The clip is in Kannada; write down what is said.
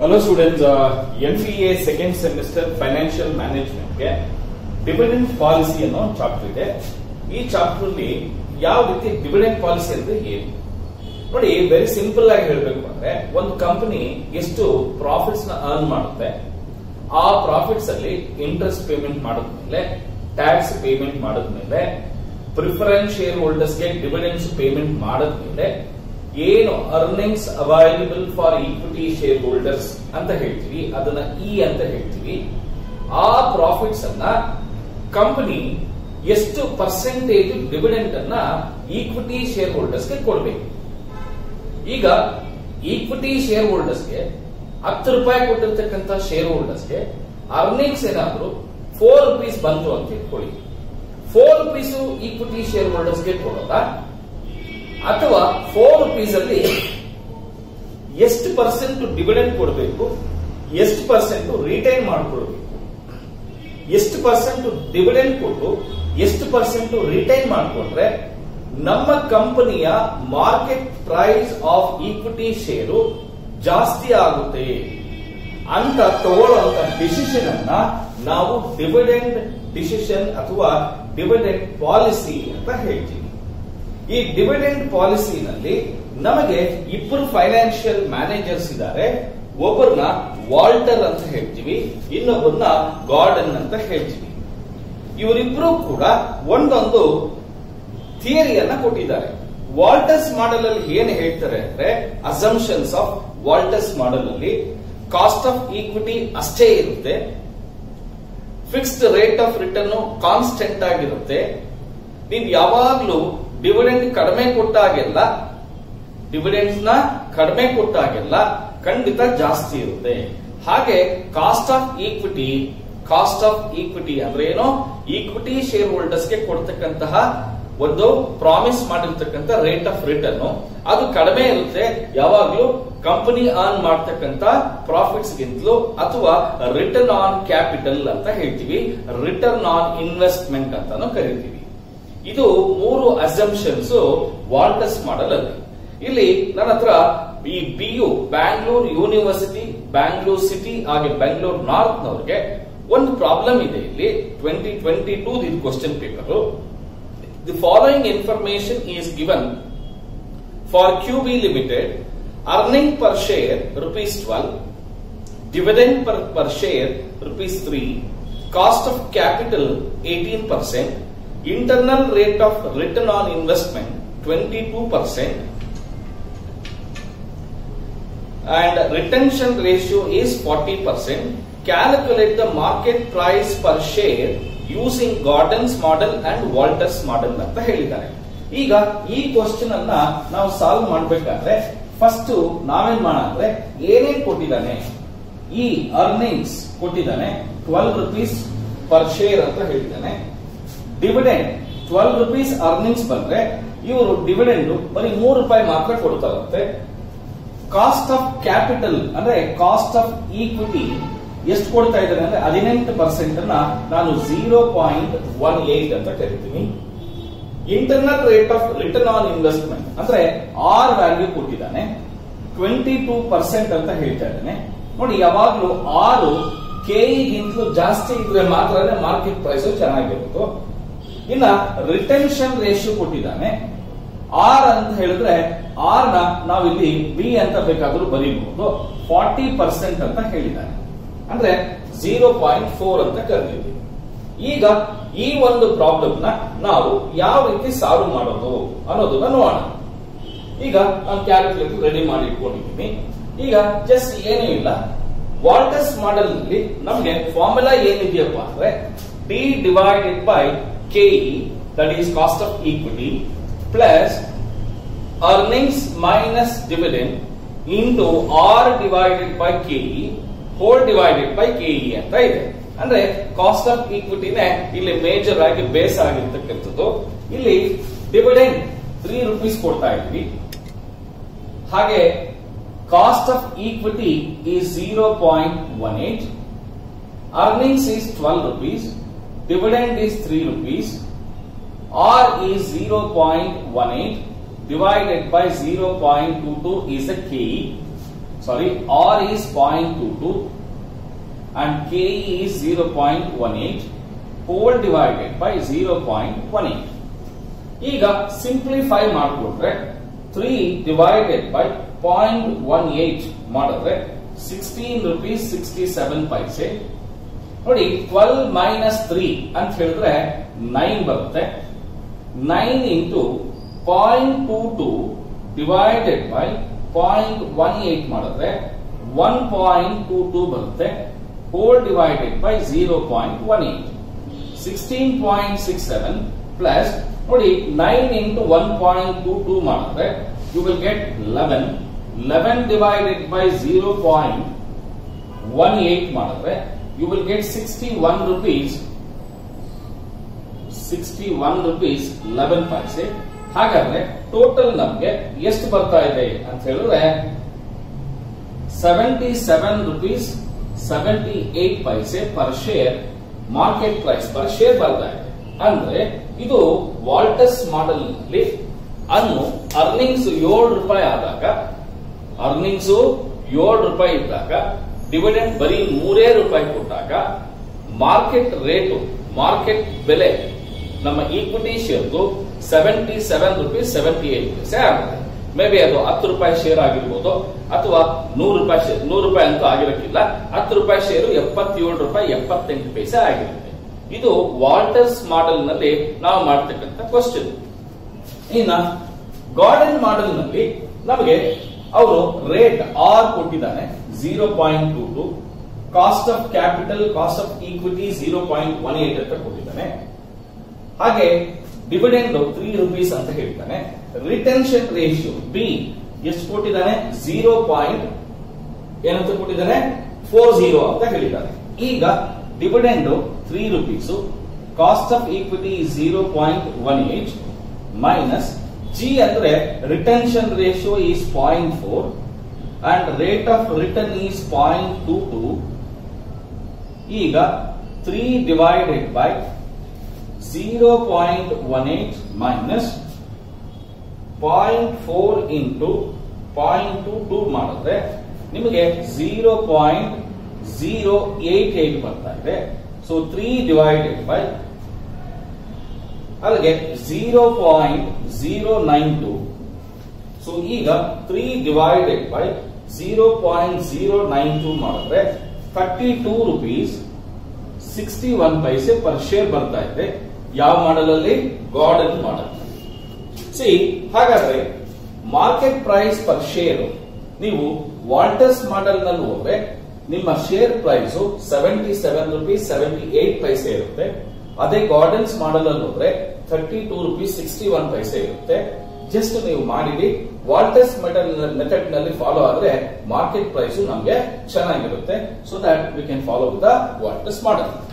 hello students N C A second semester financial ಮ್ಯಾನೇಜ್ಮೆಂಟ್ಗೆ ಡಿವಿಡೆಂಡ್ ಪಾಲಿಸಿ ಅನ್ನೋ ಚಾಪ್ಟರ್ ಇದೆ ಈ ಚಾಪ್ಟರ್ ಅಲ್ಲಿ ಯಾವ ರೀತಿ ಡಿವಿಡೆಂಡ್ ಪಾಲಿಸಿ ಅಂದ್ರೆ ಏನು ನೋಡಿ ವೆರಿ ಸಿಂಪಲ್ ಆಗಿ ಹೇಳಬೇಕು ಅಂದ್ರೆ ಒಂದು ಕಂಪನಿ ಎಷ್ಟು ಪ್ರಾಫಿಟ್ಸ್ ನ ಅರ್ನ್ ಮಾಡುತ್ತೆ ಆ ಪ್ರಾಫಿಟ್ಸ್ ಅಲ್ಲಿ ಇಂಟ್ರೆಸ್ಟ್ ಪೇಮೆಂಟ್ ಮಾಡಿದ್ಮೇಲೆ ಟ್ಯಾಕ್ಸ್ ಪೇಮೆಂಟ್ ಮಾಡಿದ್ಮೇಲೆ ಪ್ರಿಫರೆನ್ಸ್ ಶೇರ್ ಹೋಲ್ಡರ್ಸ್ಗೆ ಡಿವಿಡೆಂಡ್ಸ್ ಪೇಮೆಂಟ್ ಮಾಡಿದ್ಮೇಲೆ ಏನು earnings available for equity share holders ಅಂತ ಹೇಳ್ತೀವಿ ಅದನ್ನ ಇ ಅಂತ ಹೇಳ್ತೀವಿ ಆ ಪ್ರಾಫಿಟ್ಸ್ ಅನ್ನ ಕಂಪನಿ ಎಷ್ಟು ಪರ್ಸೆಂಟೇಜ್ ಡಿವಿಡೆಂಟ್ ಅನ್ನ ಈಕ್ವಿಟಿ ಶೇರ್ ಹೋಲ್ಡರ್ಸ್ಗೆ ಕೊಡಬೇಕು ಈಗ ಈಕ್ವಿಟಿ ಶೇರ್ ಹೋಲ್ಡರ್ಸ್ಗೆ ಹತ್ತು ರೂಪಾಯಿ ಕೊಟ್ಟಿರ್ತಕ್ಕಂಥ ಶೇರ್ ಹೋಲ್ಡರ್ಸ್ಗೆ ಅರ್ನಿಂಗ್ಸ್ ಏನಾದ್ರು ಫೋರ್ ರುಪೀಸ್ ಬಂತು ಅಂತ ಇಟ್ಕೊಳ್ಳಿ ಫೋರ್ ರುಪೀಸ್ ಈಕ್ವಿಟಿ ಶೇರ್ ಹೋಲ್ಡರ್ಸ್ಗೆ ಕೊಡೋದಾ ಅಥವಾ ಫೋರ್ ರುಪೀಸ್ ಅಲ್ಲಿ ಎಷ್ಟು ಪರ್ಸೆಂಟ್ ಡಿವಿಡೆಂಡ್ ಕೊಡಬೇಕು ಎಷ್ಟು ಪರ್ಸೆಂಟ್ ರಿಟೈನ್ ಮಾಡಿಕೊಡ್ಬೇಕು ಎಷ್ಟು ಪರ್ಸೆಂಟ್ ಡಿವಿಡೆಂಡ್ ಕೊಟ್ಟು ಎಷ್ಟು ಪರ್ಸೆಂಟ್ ರಿಟೈನ್ ಮಾಡಿಕೊಂಡ್ರೆ ನಮ್ಮ ಕಂಪನಿಯ market price of equity share ಜಾಸ್ತಿ ಆಗುತ್ತೆ ಅಂತ ತಗೊಳ್ಳುವಂತ ಡಿಸಿಷನ್ ಅನ್ನ ನಾವು ಡಿವಿಡೆಂಡ್ ಡಿಸಿಷನ್ ಅಥವಾ ಡಿವಿಡೆಂಡ್ ಪಾಲಿಸಿ ಅಂತ ಹೇಳ್ತೀವಿ ಈ ಡಿವಿಡೆಂಡ್ ಪಾಲಿಸಿನಲ್ಲಿ ನಮಗೆ ಇಬ್ಬರು ಫೈನಾನ್ಷಿಯಲ್ ಮ್ಯಾನೇಜರ್ಸ್ ಇದ್ದಾರೆ ಒಬ್ಬರನ್ನ ವಾಲ್ಟರ್ ಅಂತ ಹೇಳ್ತೀವಿ ಇನ್ನೊಬ್ಬರನ್ನ ಗಾರ್ಡನ್ ಅಂತ ಹೇಳ್ತೀವಿ ಇವರಿಬ್ರು ಕೂಡ ಒಂದೊಂದು ಥಿಯರಿಯನ್ನ ಕೊಟ್ಟಿದ್ದಾರೆ ವಾಲ್ಟರ್ಸ್ ಮಾಡೆಲ್ ಅಲ್ಲಿ ಏನ್ ಹೇಳ್ತಾರೆ ಅಂದ್ರೆ ಅಸಂಪ್ಷನ್ಸ್ ಆಫ್ ವಾಲ್ಟರ್ಸ್ ಮಾಡೆಲ್ ಅಲ್ಲಿ ಕಾಸ್ಟ್ ಆಫ್ ಈಕ್ವಿಟಿ ಅಷ್ಟೇ ಇರುತ್ತೆ fixed rate of return constant ಆಗಿರುತ್ತೆ ನೀವು ಯಾವಾಗ್ಲೂ ಡಿವಿಡೆಂಡ್ ಕಡಿಮೆ ಕೊಟ್ಟಾಗೆಲ್ಲ ಡಿವಿಡೆಂಡ್ಸ್ ನ ಕಡಿಮೆ ಕೊಟ್ಟಾಗೆಲ್ಲ ಖಂಡಿತ ಜಾಸ್ತಿ ಇರುತ್ತೆ ಹಾಗೆ cost of equity cost of equity ಅಂದ್ರೆ ಏನು ಈಕ್ವಿಟಿ ಶೇರ್ ಹೋಲ್ಡರ್ಸ್ಗೆ ಕೊಡ್ತಕ್ಕಂತಹ ಒಂದು ಪ್ರಾಮಿಸ್ ಮಾಡಿರ್ತಕ್ಕಂಥ ರೇಟ್ ಆಫ್ ರಿಟರ್ನ್ ಅದು ಕಡಿಮೆ ಇರುತ್ತೆ ಯಾವಾಗ್ಲೂ ಕಂಪನಿ ಆನ್ ಮಾಡ್ತಕ್ಕಂಥ ಪ್ರಾಫಿಟ್ಸ್ ಗಿಂತಲೂ ಅಥವಾ ರಿಟರ್ನ್ ಆನ್ ಕ್ಯಾಪಿಟಲ್ ಅಂತ ಹೇಳ್ತೀವಿ ರಿಟರ್ನ್ ಆನ್ ಇನ್ವೆಸ್ಟ್ಮೆಂಟ್ ಅಂತಾನು ಕರಿತೀವಿ ಇದು ಮೂರು ಅಸಂಪ್ಷನ್ಸ್ ವಾಲ್ಟಸ್ ಮಾಡಲ್ ಅಲ್ಲಿ ಇಲ್ಲಿ ನನ್ನ ಹತ್ರ ಈ B U Bangalore university Bangalore city ಹಾಗೆ ಬ್ಯಾಂಗ್ಳೂರ್ ನಾರ್ತ್ ನವರಿಗೆ ಒಂದು ಪ್ರಾಬ್ಲಮ್ ಇದೆ ಇಲ್ಲಿ ಟ್ವೆಂಟಿ ಟ್ವೆಂಟಿ ಟೂ ಇದು question paper the following information is given for Q B limited earning per share rupees twelve dividend per per share rupees three cost of capital eighteen percent internal rate of return on investment 22% and retention ratio is 40% calculate the market price per share using Gordon's model and Walters model ಅಂತ ಹೇಳಿದ್ದಾರೆ ಈಗ ಈ ಕ್ವಶನ್ ಅನ್ನ ನಾವು ಸಾಲ್ವ್ ಮಾಡಬೇಕಾದ್ರೆ ಫಸ್ಟ್ ನಾವೇನ್ ಮಾಡ ಅಂದ್ರೆ ಏನೇನ್ ಕೊಟ್ಟಿದ್ದಾನೆ ಈ ಅರ್ನಿಂಗ್ಸ್ ಕೊಟ್ಟಿದ್ದಾನೆ ಟ್ವೆಲ್ ರುಪೀಸ್ ಪರ್ ಶೇರ್ ಅಂತ ಹೇಳಿದ್ದಾನೆ ಡಿವಿಡೆಂಡ್ ಟ್ವೆಲ್ ರುಪೀಸ್ ಅರ್ನಿಂಗ್ಸ್ ಬಂದ್ರೆ ಇವರು ಡಿವಿಡೆಂಡ್ ಬರೀ ಮೂರು ರೂಪಾಯಿ ಮಾತ್ರ ಕೊಡ್ತಾರಂತೆ ಕಾಸ್ಟ್ ಆಫ್ ಕ್ಯಾಪಿಟಲ್ ಅಂದ್ರೆ ಕಾಸ್ಟ್ ಆಫ್ ಈಕ್ವಿಟಿ ಎಷ್ಟು ಕೊಡ್ತಾ ಇದ್ದಾರೆ ಅಂದ್ರೆ ಹದಿನೆಂಟು ಪರ್ಸೆಂಟ್ ಅನ್ನ ನಾನು ಜೀರೋ ಪಾಯಿಂಟ್ ಒನ್ ಏಟ್ ಅಂತ ಕರಿತೀನಿ internal rate of return on investment ಅಂದ್ರೆ ಆರ್ ವ್ಯಾಲ್ಯೂ ಕೊಟ್ಟಿದ್ದಾನೆ ಟ್ವೆಂಟಿ ಟೂ ಪರ್ಸೆಂಟ್ ಅಂತ ಹೇಳ್ತಾ ಇದ್ದಾನೆ ನೋಡಿ ಯಾವಾಗ್ಲೂ ಆರು ಕೆಇಗಿಂತಲೂ ಜಾಸ್ತಿ ಇದ್ರೆ ಮಾತ್ರ ಮಾರ್ಕೆಟ್ ಪ್ರೈಸ್ ಚೆನ್ನಾಗಿರುತ್ತೆ ಇನ್ನ ರಿಟೆನ್ಷನ್ ರೇಷಿಯೋ ಕೊಟ್ಟಿದ್ದಾನೆ ಆರ್ ಅಂತ ಹೇಳಿದ್ರೆ ಆರ್ ನ ನಾವಿಲ್ಲಿ ಬಿ ಅಂತ ಬೇಕಾದ್ರೂ ಬರೀಬಹುದು ಫಾರ್ಟಿ ಪರ್ಸೆಂಟ್ ಅಂತ ಹೇಳಿದ್ದಾನೆ ಅಂದ್ರೆ ಜೀರೋ ಪಾಯಿಂಟ್ ಫೋರ್ ಅಂತ ಕರೆದಿದ್ದೀವಿ ಈಗ ಈ ಒಂದು ಪ್ರಾಬ್ಲಮ್ ನ ನಾವು ಯಾವ ರೀತಿ ಸಾಲ್ವ್ ಮಾಡೋದು ಅನ್ನೋದನ್ನ ನೋಡೋಣ ಈಗ ನಾನು ಕ್ಯಾಲ್ಕುಲೇಟರ್ ರೆಡಿ ಮಾಡಿ ಇಟ್ಕೊಂಡಿದ್ದೀನಿ ಈಗ ಜಸ್ಟ್ ಏನೂ ಇಲ್ಲ ವಾಲ್ಟರ್ಸ್ ಮಾಡೆಲ್ ನಲ್ಲಿ ನಮಗೆ ಫಾರ್ಮುಲಾ ಏನಿದೆಯಪ್ಪ ಅಂದ್ರೆ D divided by KE, that is cost of equity, plus earnings minus dividend into R divided by KE, whole divided by KE ಅಂತ ಇದೆ ಅಂದ್ರೆ ಕಾಸ್ಟ್ ಆಫ್ ಈಕ್ವಿಟಿನೇ ಇಲ್ಲಿ ಮೇಜರ್ ಆಗಿ ಬೇಸ್ ಆಗಿರ್ತಕ್ಕಂಥದ್ದು ಇಲ್ಲಿ ಡಿವಿಡೆಂಡ್ ತ್ರೀ ರುಪೀಸ್ ಕೊಡ್ತಾ ಇದ್ವಿ ಹಾಗೆ cost of equity is zero point one eight earnings is twelve rupees dividend is 3 rupees R is 0.18 divided by 0.22 is the KE sorry R is point two two and K is zero point one eight whole divided by zero point one eight ಈಗ ಸಿಂಪ್ಲಿಫೈ ಮಾಡಿಕೊಟ್ರೆ three divided by point one eight ಮಾಡಿದ್ರೆ sixteen rupees sixty seven paise ನೋಡಿ ಟ್ವೆಲ್ ಮೈನಸ್ ತ್ರೀ ಅಂತ ಹೇಳಿದ್ರೆ ನೈನ್ ಬರುತ್ತೆ nine into point two two divided by point one eight ಮಾಡಿದ್ರೆ ಒನ್ ಪಾಯಿಂಟ್ ಟೂ ಟೂ ಬರುತ್ತೆ whole divided by zero point one eight sixteen point six seven plus ನೋಡಿ nine into one point two two ಮಾಡಿದ್ರೆ you will get eleven eleven divided by zero point one eight ಮಾಡಿದ್ರೆ you will get sixty one rupees sixty one rupees eleven paise ಹಾಗಾದ್ರೆ ಟೋಟಲ್ ನಮ್ಗೆ ಎಷ್ಟು ಬರ್ತಾ ಇದೆ ಅಂತ ಹೇಳಿದ್ರೆ seventy seven rupees seventy eight paise per share market price per share ಬರ್ತಾ ಇದೆ ಅಂದ್ರೆ ಇದು ವಾಲ್ಟಸ್ ಮಾಡೆಲ್ ನಲ್ಲಿ ಅನ್ನು ಅರ್ನಿಂಗ್ಸ್ ಏಳು ರೂಪಾಯಿ ಆದಾಗ ಅರ್ನಿಂಗ್ಸ್ ಏಳು ರೂಪಾಯಿ ಇದ್ದಾಗ ಡಿವಿಡೆಂಡ್ ಬರೀ ಮೂರೇ ರೂಪಾಯಿ ಕೊಟ್ಟಾಗ ಮಾರ್ಕೆಟ್ ರೇಟು ಮಾರ್ಕೆಟ್ ಬೆಲೆ ನಮ್ಮ ಈಕ್ವಿಟಿ ಶೇರ್ದು seventy seven rupees seventy eight paise ಆಗುತ್ತೆ ಮೇ ಬಿ ಅದು ಹತ್ತು ರೂಪಾಯಿ ಶೇರ್ ಆಗಿರ್ಬೋದು ಅಥವಾ ನೂರು ರೂಪಾಯಿ ಶೇರ್ ನೂರು ರೂಪಾಯಿ ಅಂತೂ ಆಗಿರಕ್ಕಿಲ್ಲ ಹತ್ತು ರೂಪಾಯಿ ಶೇರು ಎಪ್ಪತ್ತೇಳು ರೂಪಾಯಿ ಎಪ್ಪತ್ತೆಂಟು ಪೈಸೆ ಆಗಿರುತ್ತೆ ಇದು ವಾಲ್ಟರ್ಸ್ ಮಾಡೆಲ್ ನಲ್ಲಿ ನಾವು ಮಾಡ್ತಕ್ಕಂಥ ಕ್ವಶನ್ ಇನ್ನ ಗಾರ್ಡನ್ ಮಾಡೆಲ್ ನಲ್ಲಿ ನಮಗೆ ಅವರು ರೇಟ್ ಆರ್ ಕೊಟ್ಟಿದ್ದಾನೆ zero point two two cost of capital cost of equity zero point one eight ಅಂತ ಕೊಟ್ಟಿದ್ದಾನೆ ಹಾಗೆ ಡಿವಿಡೆಂಡ್ ತ್ರೀ ರುಪೀಸ್ ಅಂತ ಹೇಳ್ತಾನೆ ರಿಟೆನ್ಷನ್ ರೇಷಿಯೋ ಬಿ ಎಷ್ಟು ಕೊಟ್ಟಿದ್ದಾನೆ ಜೀರೋ ಪಾಯಿಂಟ್ ಏನಂತ ಕೊಟ್ಟಿದ್ದಾನೆ ಫೋರ್ ಜೀರೋ ಅಂತ ಹೇಳಿದ್ದಾನೆ ಈಗ dividend three rupees cost of equity zero point one eight minus G ಅಂದ್ರೆ retention ratio is point four and rate of return is point two two ಈಗ three divided by zero point one eight minus point four into point two two ಮಾಡಿದ್ರೆ ನಿಮಗೆ zero point zero eight eight ಬರ್ತಾ ಇದೆ ಸೊ ತ್ರೀ ಡಿವೈಡೆಡ್ ಬೈ ಅಲ್ಲಿಗೆ zero point zero nine two so ಈಗ three divided by zero point zero nine two ಮಾಡಿದ್ರೆ thirty two rupees sixty one paise per share ಬರ್ತಾ ಇದೆ ಯಾವ ಮಾಡಲ್ ಅಲ್ಲಿ ಗಾರ್ಡನ್ ಮಾಡಲ್ ಸಿ ಹಾಗಾದ್ರೆ ಮಾರ್ಕೆಟ್ ಪ್ರೈಸ್ ಪರ್ ಶೇರ್ ನೀವು ವಾಲ್ಟರ್ಸ್ ಮಾಡೆಲ್ ನಲ್ಲಿ ಹೋದ್ರೆ ನಿಮ್ಮ share price seventy seven rupees seventy eight paise ಇರುತ್ತೆ ಅದೇ ಗಾರ್ಡನ್ಸ್ ಮಾಡೆಲ್ ಅಲ್ಲಿ ಹೋದ್ರೆ thirty two rupees sixty one paise ಇರುತ್ತೆ ಜಸ್ಟ್ ನೀವು ಮಾಡಿಡಿ ವಾಲ್ಟರ್ಸ್ ಮೆಟಲ್ ಮೆಥಡ್ ನಲ್ಲಿ ಫಾಲೋ ಆದ್ರೆ ಮಾರ್ಕೆಟ್ ಪ್ರೈಸ್ ನಮಗೆ ಚೆನ್ನಾಗಿರುತ್ತೆ so that we can follow the Walter's model